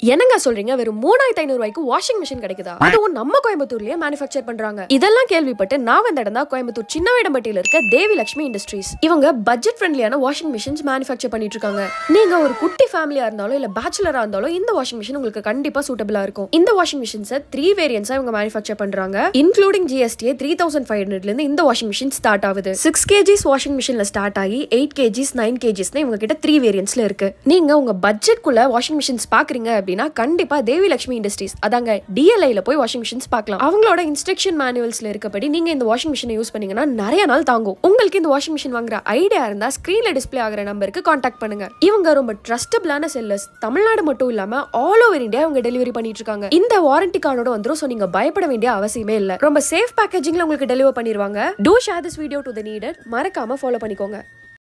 என்னங்க சொல்றீங்க வெறும் மூணாயிரத்தி ஐநூறு ரூபாய்க்கு வாஷிங் மிஷின் கிடைக்குதா அதுவும் நம்ம கோயம்புத்தூர்லயே மேனுஃபேக்சர் பண்றாங்க இதெல்லாம் கேள்விப்பட்டு நான் வந்த இடம் தான் கோயம்புத்தூர் சின்ன வேடம்பட்டியில இருக்க தேவி லட்சுமி இண்டஸ்ட்ரீஸ் இவங்க பட்ஜெட் ஃப்ரெண்ட்லியான வாஷிங் மிஷின்ஸ் மேனுஃபேக்சர் பண்ணிட்டு இருக்காங்க நீங்க ஒரு குட்டி ஃபேமிலியா இருந்தாலும் இல்ல பேச்சுலரா இருந்தாலும் இந்த வாஷிங் மிஷின் உங்களுக்கு கண்டிப்பா சூட்டபிளா இருக்கும் இந்த வாஷிங் மிஷின்ஸை த்ரீ வேரியன்ஸா இவங்க மேனுஃபேக்சர் பண்றாங்க இன்க்ளூடிங் ஜிஎஸ்டியே த்ரீ தௌசண்ட் ஃபைவ் ஹண்ட்ரட்ல இருந்து இந்த வாஷிங் மிஷின் ஸ்டார்ட் ஆகுது சிக்ஸ் கேஜிஸ் வாஷிங் மிஷின்ல ஸ்டார்ட் ஆகி எயிட் கேஜிஸ் நைன் கேஜிஸ்னு இவங்க கிட்ட த்ரீ வேரியன்ஸ்ல இருக்கு நீங்க உங்க பட்ஜெட்குள்ள வாஷிங் மிஷின்ஸ் பாக்குறீங்க அப்படின்னா கண்டிப்பா தேவி லட்சுமி இண்டஸ்ட்ரீஸ் அதாங்க டிஎல்ஐல போய் வாஷிங் மிஷின்ஸ் பார்க்கலாம் அவங்களோட இன்ஸ்ட்ரக்ஷன் மேனுவல்ஸ்ல இருக்கப்படி நீங்க இந்த வாஷிங் மிஷினை யூஸ் பண்ணீங்கன்னா நிறைய நாள் தாங்கும் உங்களுக்கு இந்த வாஷிங் மிஷின் வாங்குற ஐடியா இருந்தா ஸ்கிரீன்ல டிஸ்ப்ளே ஆகிற நம்பருக்கு காண்டாக்ட் பண்ணுங்க இவங்க ரொம்ப ட்ரஸ்டபிளான செல்லர்ஸ் தமிழ்நாடு மட்டும் இல்லாம ஆல் ஓவர் இந்தியா இவங்க டெலிவரி பண்ணிட்டு இருக்காங்க இந்த வாரண்டி கார்டோட வந்துரும் சோ நீங்க பயப்பட வேண்டிய அவசியமே இல்ல ரொம்ப சேஃப் பேக்கேஜிங்ல உங்களுக்கு டெலிவர் பண்ணிருவாங்க to share this video to the needed மறக்காம ஃபாலோ பண்ணிக்கோங்க